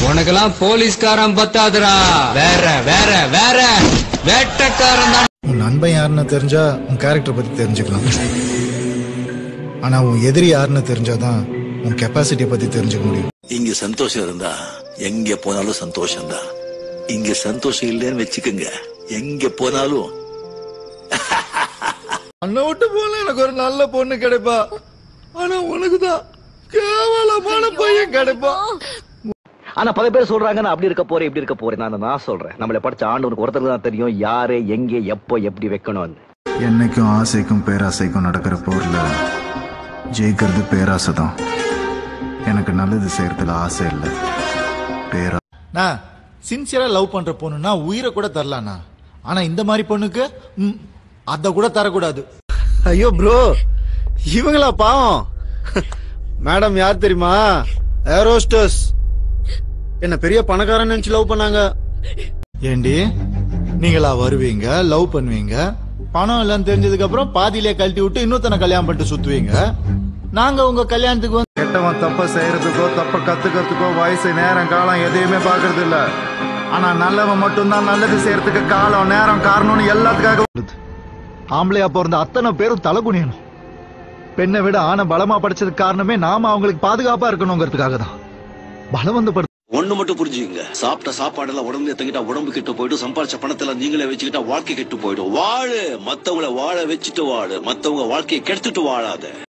உனக்கெல்லாம் போலீஸ்காரன் பத்தாதுடா வேற வேற வேற வேட்டக்காரன் தான் உன் நண்பன் யாருன்னு தெரிஞ்சா உன் கேரக்டர் பத்தி தெரிஞ்சுக்கலாம் ஆனா உன் எதிரி யாருன்னு தெரிஞ்சாதான் உன் கெப்பாசிட்டியை பத்தி தெரிஞ்சுக்க முடியும் இங்க சந்தோஷம் இருந்தா எங்க போனாலும் சந்தோஷம் தான் இங்க சந்தோஷம் இல்லைன்னு வச்சுக்கோங்க எங்க போனாலும் அண்ணன் விட்டு போல எனக்கு ஒரு நல்ல பொண்ணு கிடைப்பா ஆனா உனக்கு தான் கேவலமான பையன் கிடைப்பா ஆனா பல பேர் சொல்றாங்க நான் அப்படி இருக்க போறேன் இப்படி இருக்க போறேன் நான் நான் சொல்றேன் நம்மளை படிச்ச ஆண்டவனுக்கு ஒருத்தருக்கு தான் தெரியும் யாரு எங்கே எப்போ எப்படி வைக்கணும்னு என்னைக்கும் ஆசைக்கும் பேராசைக்கும் நடக்கிற போர்ல ஜெயிக்கிறது பேராசை தான் எனக்கு நல்லது செய்யறதுல ஆசை இல்லை பேரா நான் சின்சியரா லவ் பண்ற பொண்ணுனா உயிரை கூட தரலாண்ணா ஆனா இந்த மாதிரி பொண்ணுக்கு ம், அத கூட தரக்கூடாது ஐயோ ப்ரோ இவங்களா பாவம் மேடம் யார் தெரியுமா ஏரோஸ்டஸ் என்ன பெரிய பணக்காரன் நினைச்சு லவ் பண்ணாங்க ஏண்டி நீங்களா வருவீங்க லவ் பண்ணுவீங்க பணம் இல்லைன்னு தெரிஞ்சதுக்கு அப்புறம் பாதியிலே கழட்டி விட்டு இன்னொருத்தனை கல்யாணம் பண்ணிட்டு சுத்துவீங்க நாங்க உங்க கல்யாணத்துக்கு வந்து கெட்டவன் தப்ப செய்யறதுக்கோ தப்ப கத்துக்கிறதுக்கோ வயசு நேரம் காலம் எதையுமே பாக்குறது இல்ல ஆனா நல்லவன் மட்டும்தான் நல்லது செய்யறதுக்கு காலம் நேரம் காரணம்னு எல்லாத்துக்காக ஆம்பளையா பிறந்த அத்தனை பேரும் தலை குனியணும் பெண்ணை விட ஆணை பலமா படிச்சதுக்கு காரணமே நாம அவங்களுக்கு பாதுகாப்பா இருக்கணுங்கிறதுக்காக தான் பலவந்தப்படுத்த ஒண்ணு மட்டும் புரிஞ்சுக்கங்க சாப்பிட்ட சாப்பாடெல்லாம் உடம்புல தங்கிட்டா உடம்பு கெட்டு போயிடும் சம்பாரிச்ச பணத்தெல்லாம் நீங்களே வச்சுக்கிட்டா வாழ்க்கை கெட்டு போயிடும் வாழு மத்தவங்கள வாழ வச்சுட்டு வாழு மத்தவங்க வாழ்க்கையை கெடுத்துட்டு வாழாத